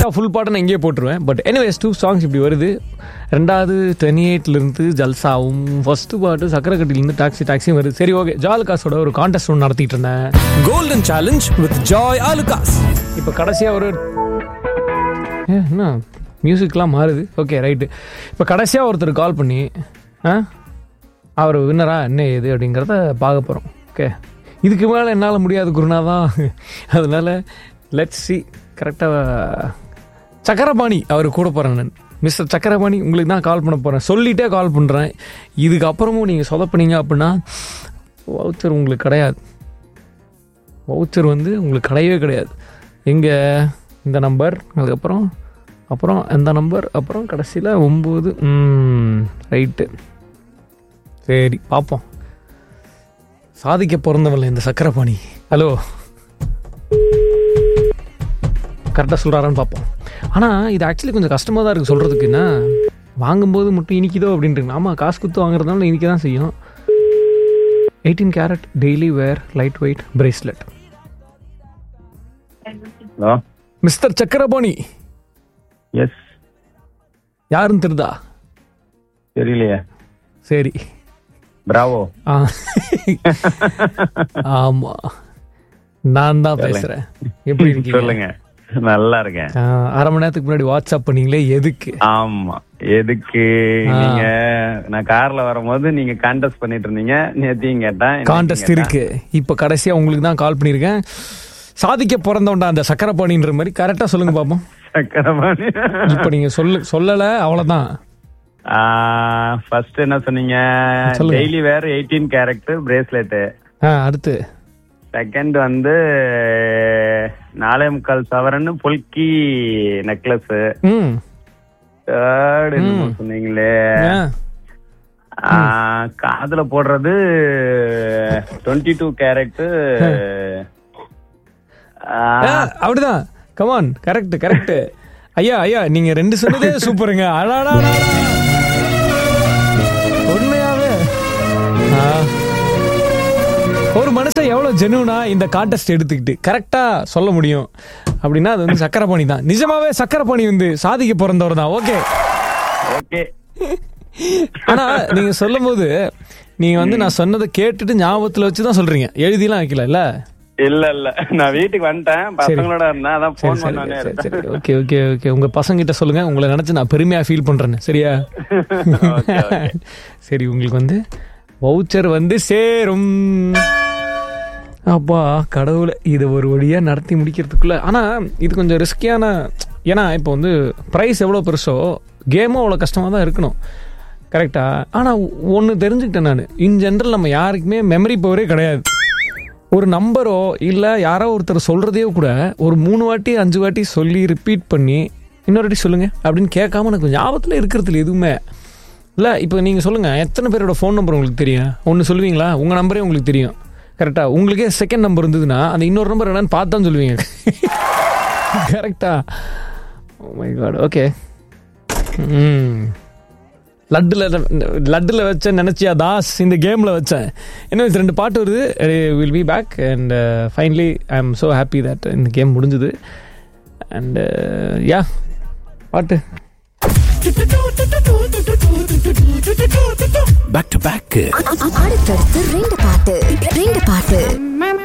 கடைசியாக ஃபுல் பாட்டை நான் இங்கேயே போட்டுருவேன் பட் எனிவேஸ் டூ சாங்ஸ் இப்படி வருது ரெண்டாவது டுவெண்ட்டி எயிட்லேருந்து ஜல்சாவும் ஃபர்ஸ்ட் பாட்டு சக்கரக்கட்டிலேருந்து டாக்ஸி டாக்ஸியும் வருது சரி ஓகே ஜாலுகாஸோட ஒரு கான்டெஸ்ட் ஒன்று நடத்திட்டு இருந்தேன் golden challenge with Joy Alukkas இப்போ கடைசியாக ஒரு ஏ, என்ன மியூசிக்லாம் மாறுது ஓகே ரைட்டு இப்போ கடைசியாக ஒருத்தர் கால் பண்ணி ஆ அவர் வின்னரா என்ன ஏது அப்படிங்கிறத பார்க்க போகிறோம் ஓகே இதுக்கு மேலே என்னால் முடியாது குருநாதான் அதனால லெட்ஸ் சி கரெக்டாக சக்கரபாணி அவர் கூட போகிறேன் நான் மிஸ்டர் சக்கரபாணி உங்களுக்கு தான் கால் பண்ண போகிறேன் சொல்லிட்டே கால் பண்ணுறேன் இதுக்கப்புறமும் நீங்கள் சொதப்பினீங்க அப்படின்னா வவுச்சர் உங்களுக்கு கிடையாது வவுச்சர் வந்து உங்களுக்கு கிடையவே கிடையாது எங்கே இந்த நம்பர் அதுக்கப்புறம் அப்புறம் இந்த நம்பர் அப்புறம் கடைசியில் ஒம்பது ரைட்டு சரி பார்ப்போம் சாதிக்க பிறந்தவல்ல இந்த சக்கரபாணி ஹலோ கரெக்டாக சொல்கிறாரான்னு பார்ப்போம் ஆனால் இது ஆக்சுவலி கொஞ்சம் கஷ்டமாக தான் இருக்குது சொல்கிறதுக்கு என்ன வாங்கும்போது மட்டும் இனிக்குதோ அப்படின்ட்டு ஆமாம் காசு குத்து வாங்குறதுனால இனிக்க தான் செய்யும் eighteen carat daily wear light weight bracelet hello mister Chakrapani yes யாருன்னு தெரிதா தெரியலையே சரி பிராவோ ஆ ஆமா நான் தான் பேசுறேன் எப்படி இருக்கீங்க சொல்லுங்க நல்லா இருக்கேன் ஆ, அரை மணி நேரத்துக்கு முன்னாடி வாட்ஸ்அப் பண்ணீங்களே எதுக்கு ஆமா எதுக்கு நீங்க நான் கார்ல வரும்போது நீங்க கான்டெஸ்ட் பண்ணிட்டு இருந்தீங்க நேத்தியும் கேட்டேன் இன்னைக்கும் கான்டெஸ்ட் கேட்டேன். இருக்கு இப்போ கடைசியா உங்களுக்கு தான் கால் பண்ணியிருக்கேன் சாதிக்க பிறந்தவன்டா அந்த சக்கரபாணின்ற மாதிரி கரெக்டா சொல்லுங்க பாப்போம் சக்கரபாணி இப்போ நீங்க சொல்ல சொல்லல அவ்வளவுதான் ஃபர்ஸ்ட் என்ன சொன்னீங்க சொல்லுங்க. Daily wear eighteen character bracelet ஆ அடுத்து செகண்ட் வந்து நாலே முக்கால் சவரன் புல்கி நெக்லஸ் ம் தேர்ட் என்ன சொன்னீங்களே ஆ, ஆ, காதுல போடுறது டுவெண்ட்டி டூ கேரட் ஆ, அப்படிதான் கமான் கரெக்ட் கரெக்ட் ஐயா ஐயா நீங்க ரெண்டு சொன்னதே சூப்பருங்க அடாடா உண்மையாவே ஆ. ஒரு மனுஷன் எவ்வளவு ஜெனுவனா இந்த கான்டெஸ்ட் எடுத்துக்கிட்டு கரெக்டா சொல்ல முடியும் அப்படின்னா அது வந்து சக்கரபாணி தான் நிஜமாவே சக்கரபாணி வந்து சாதிக்க பிறந்தவர் தான் ஓகே ஓகே ஆனா நீங்க சொல்லும் போது நீங்க வந்து நான் சொன்னதை கேட்டுட்டு ஞாபகத்துல வச்சு தான் சொல்றீங்க எழுதிலாம் வைக்கல இல்ல இல்ல இல்ல நான் வீட்டுக்கு வந்துட்டேன் பசங்களோட இருந்தேன் அதான் சரி போன் சரி பண்ணானே சரி சரி ஓகே ஓகே ஓகே உங்க பசங்க கிட்ட சொல்லுங்க உங்களை நினைச்சு நான் பெருமையா ஃபீல் பண்றேன்னு சரியா Okay, okay. சரி உங்களுக்கு வந்து வவுச்சர் வந்து சேரும் அப்பா கடவுளை இதை ஒரு வழியா நடத்தி முடிக்கிறதுக்குள்ள ஆனா இது கொஞ்சம் ரிஸ்கியான ஏன்னா இப்போ வந்து ப்ரைஸ் எவ்வளோ பெருசோ கேமும் அவ்வளோ கஷ்டமாக தான் இருக்கணும் கரெக்டா ஆனால் ஒன்று தெரிஞ்சுக்கிட்டேன் நான் இன் ஜென்ரல் நம்ம யாருக்குமே மெமரி பவரே கிடையாது ஒரு நம்பரோ இல்லை யாரோ ஒருத்தர் சொல்கிறதையோ கூட ஒரு மூணு வாட்டி அஞ்சு வாட்டி சொல்லி ரிப்பீட் பண்ணி இன்னொரு வாட்டி சொல்லுங்கள் அப்படின்னு கேட்காம எனக்கு ஞாபகத்தில் இருக்கிறதுல எதுவுமே இல்லை இப்போ நீங்கள் சொல்லுங்கள் எத்தனை பேரோட ஃபோன் நம்பர் உங்களுக்கு தெரியும் ஒன்று சொல்லுவீங்களா உங்கள் நம்பரே உங்களுக்கு தெரியும் கரெக்டாக உங்களுக்கே செகண்ட் நம்பர் இருந்ததுன்னா அந்த இன்னொரு நம்பர் என்னன்னு பார்த்து தான் சொல்லுவீங்க கரெக்டா மை காட் ஓகே ம் லட்டில் லட்டில் வச்சேன் நினச்சியா தாஸ் இந்த கேமில் வச்சேன் என்ன ரெண்டு பாட்டு வருது will be back and finally I'm so happy that இந்த கேம் முடிஞ்சுது அண்ட் யா பாட்டு பேக் டு பேக் அடுத்தடுத்து ரெண்டு பாட்டு ரெண்டு பாட்டு